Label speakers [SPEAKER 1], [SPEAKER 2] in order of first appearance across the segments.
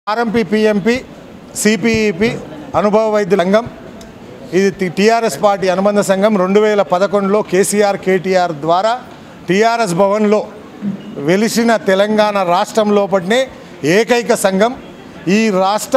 [SPEAKER 1] RMP PMP CPEP అనుభవ వైద్య సంఘం ఇది టీఆర్ఎస్ పార్టీ అనుబంధ సంఘం రెండు వేల పదకొండులో కేసీఆర్ కేటీఆర్ ద్వారా టీఆర్ఎస్ భవన్లో వెలిసిన తెలంగాణ రాష్ట్రం లోపటినే ఏకైక సంఘం ఈ రాష్ట్ర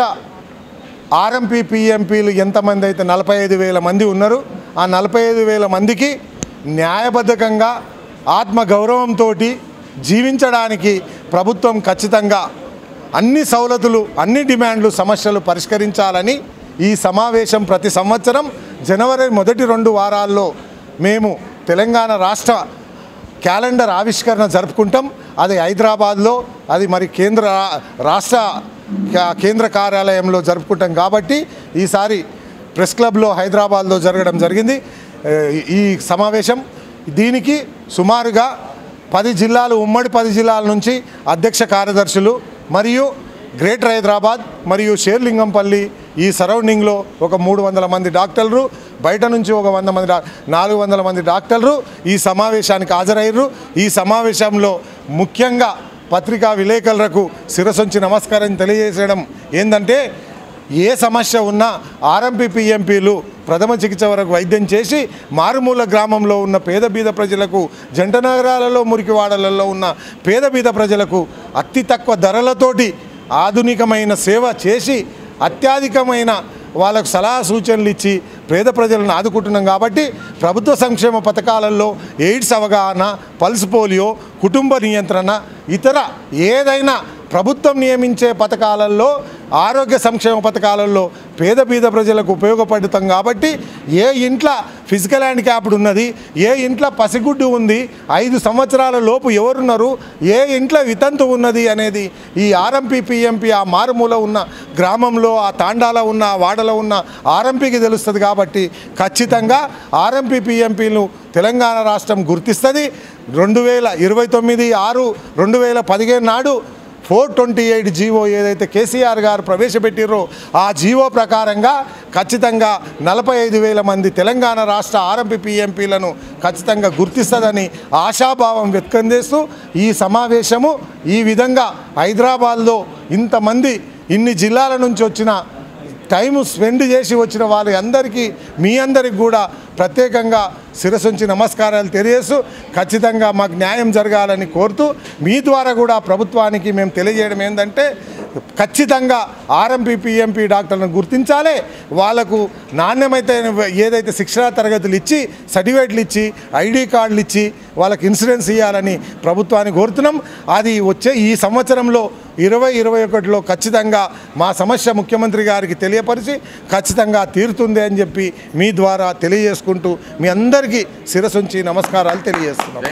[SPEAKER 1] ఆర్ఎంపీ పిఎంపీలు ఎంతమంది అయితే నలభై ఐదు వేల మంది ఉన్నారు ఆ నలభై ఐదు వేల మందికి న్యాయబద్ధకంగా ఆత్మ గౌరవంతో జీవించడానికి ప్రభుత్వం ఖచ్చితంగా అన్ని సవలతులు అన్ని డిమాండ్లు సమస్యలు పరిష్కరించాలని ఈ సమావేశం ప్రతి సంవత్సరం జనవరి మొదటి రెండు వారాల్లో మేము తెలంగాణ రాష్ట్ర క్యాలెండర్ ఆవిష్కరణ జరుపుకుంటాం అది హైదరాబాద్లో అది మరి కేంద్ర రాష్ట్ర కా- కేంద్ర కార్యాలయంలో జరుపుకుంటాం కాబట్టి ఈసారి ప్రెస్ క్లబ్లో హైదరాబాద్లో జరగడం జరిగింది ఏ, ఈ సమావేశం దీనికి సుమారుగా పది జిల్లాలు ఉమ్మడి పది జిల్లాల నుంచి అధ్యక్ష కార్యదర్శులు మరియు గ్రేటర్ హైదరాబాద్ మరియు షేర్లింగంపల్లి ఈ సరౌండింగ్లో ఒక మూడు వందల మంది డాక్టర్లు బయట నుంచి ఒక వంద మంది డా నాలుగు వందల మంది డాక్టర్లు ఈ సమావేశానికి హాజరయ్యారు ఈ సమావేశంలో ముఖ్యంగా పత్రికా విలేకరులకు శిరసొంచి నమస్కారం తెలియజేయడం ఏంటంటే ఏ సమస్య ఉన్నా ఆర్ఎంపీ పిఎంపీలు ప్రథమ చికిత్స వరకు వైద్యం చేసి మారుమూల గ్రామంలో ఉన్న పేద బీద ప్రజలకు జంట నగరాలలో మురికివాడలలో ఉన్న పేద బీద ప్రజలకు అతి తక్కువ ధరలతోటి ఆధునికమైన సేవ చేసి అత్యధికమైన వాళ్ళకు సలహా సూచనలు ఇచ్చి పేద ప్రజలను ఆదుకుంటున్నాం కాబట్టి ప్రభుత్వ సంక్షేమ పథకాలలో ఎయిడ్స్ అవగాహన పల్స్ పోలియో కుటుంబ నియంత్రణ ఇతర ఏదైనా ప్రభుత్వం నియమించే పథకాలలో ఆరోగ్య సంక్షేమ పథకాలలో పేద బీద ప్రజలకు ఉపయోగపడుతాం కాబట్టి ఏ ఇంట్లో ఫిజికల్ హ్యాండిక్యాప్డ్ ఉన్నది ఏ ఇంట్లో పసిగుడ్డు ఉంది ఐదు సంవత్సరాల లోపు ఎవరున్నారు ఏ ఇంట్లో వితంతు ఉన్నది అనేది ఈ ఆర్ఎంపీ పిఎంపీ ఆ మారుమూల ఉన్న గ్రామంలో ఆ తాండాలో ఉన్న ఆ వాడలో ఉన్న ఆర్ఎంపీకి తెలుస్తుంది కాబట్టి ఖచ్చితంగా ఆర్ఎంపీ పిఎంపీలు తెలంగాణ రాష్ట్రం గుర్తిస్తుంది రెండు వేల ఇరవై తొమ్మిది ఆరు రెండు వేల పదిహేను నాడు ఫోర్ ట్వంటీ ఎయిట్ జీవో ఏదైతే కేసీఆర్ గారు ప్రవేశపెట్టిర్రో ఆ జీవో ప్రకారంగా ఖచ్చితంగా నలభై ఐదు వేల మంది తెలంగాణ రాష్ట్ర ఆర్ఎంపీ పిఎంపీలను ఖచ్చితంగా గుర్తిస్తుందని ఆశాభావం వ్యక్తం చేస్తూ ఈ సమావేశము ఈ విధంగా హైదరాబాద్లో ఇంతమంది ఇన్ని జిల్లాల నుంచి వచ్చిన టైం స్పెండ్ చేసి వచ్చిన వాళ్ళ అందరికీ మీ అందరికి కూడా ప్రత్యేకంగా శిరసుంచి నమస్కారాలు తెలియజేస్తూ ఖచ్చితంగా మాకు న్యాయం జరగాలని కోరుతూ మీ ద్వారా కూడా ప్రభుత్వానికి మేము తెలియజేయడం ఏంటంటే ఖచ్చితంగా ఆర్ఎంపీ పిఎంపీ డాక్టర్లను గుర్తించాలి వాళ్ళకు నాణ్యమైతే ఏదైతే శిక్షణా తరగతులు ఇచ్చి సర్టిఫికేట్లు ఇచ్చి ఐడి కార్డులు ఇచ్చి వాళ్ళకి ఇన్సూరెన్స్ ఇవ్వాలని ప్రభుత్వాన్ని కోరుతున్నాం అది వచ్చే ఈ సంవత్సరంలో ఇరవై ఇరవై ఒకటిలో ఖచ్చితంగా మా సమస్య ముఖ్యమంత్రి గారికి తెలియపరిచి ఖచ్చితంగా తీరుతుంది అని చెప్పి మీ ద్వారా తెలియజేసుకుంటూ మీ అందరికీ శిరసుంచి నమస్కారాలు తెలియజేస్తున్నాం